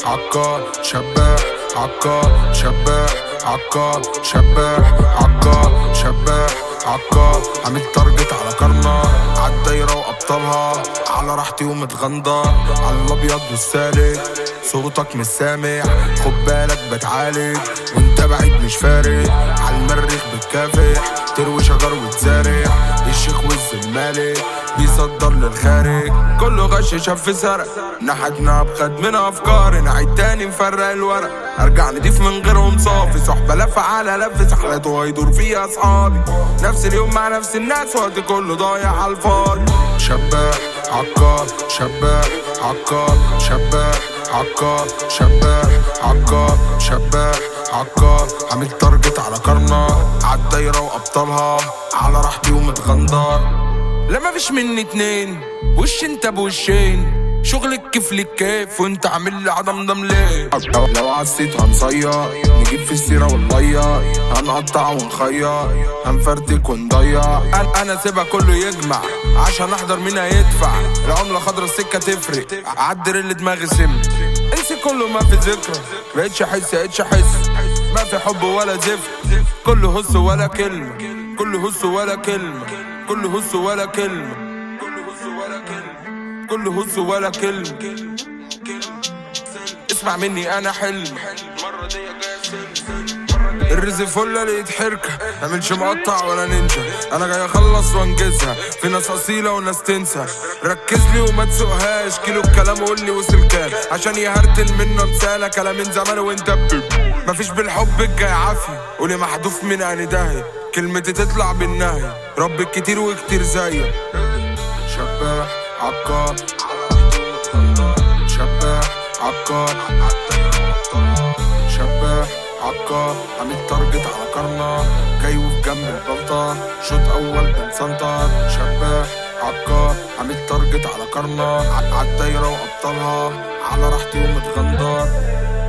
عكار شباح عكار شباح عكار شباح عكار شباح عكار عامل تارجت على كرنة عالدايرة وأبطالها على راحتي ومتغندر على الأبيض والسالك صوتك مش سامع خد بالك بتعالج وانت بعيد مش فارق على المريخ بتكافح تروي شجر وتزارع الشيخ والزمالك بيصدر للخارج كله غش شاف سرق نحتنا بخد من افكار نعيد تاني نفرق الورق ارجع نضيف من غيرهم صافي صحبة لف على لف سحلات وهيدور فيها اصحابي نفس اليوم مع نفس الناس وقت كله ضايع على الفاضي شباح عكار شباح عكار شباح عكار شباح عكار شباح عكار عامل تارجت على كرنة عالدايرة وأبطالها على راحتي ومتغندر لا مفيش مني اتنين وش انت بوشين شغلك كيف لك كيف وانت عامل لي عدم دم ليه لو- لو عسيت هنصير نجيب في السيرة والمية هنقطع ونخير هنفرتك ونضيع انا انا سيبها كله يجمع عشان احضر مين هيدفع العملة خضرا السكة تفرق عدر اللي دماغي سم انسي كله ما في ذكرى بقتش احس بقتش احس ما في حب ولا زفت كله هس ولا كلمة كله هس ولا كلمة كله هس ولا كلمة كله هس ولا كلمة كله هس ولا كلمة اسمع مني انا حلم الرزق فله لقيت حركة معملش مقطع ولا نينجا انا جاي اخلص وانجزها في ناس اصيلة وناس تنسى ركز لي وما تسوقهاش كيلو الكلام قول لي وصل كام عشان يهرتل منه انسانة كلام من زمان وانت بتب مفيش بالحب الجاي عافية قولي محذوف من اني داهية كلمتي تطلع بالنهي رب كتير وكتير زيك شباح عكار شباح عكار شباح عكار عامل تارجت على كرنة جاي وفي جنب البلطة شوط أول بنسنتر شباح عكار عامل تارجت على كرنة ع- عالدايرة وأبطالها على راحتي ومتغندر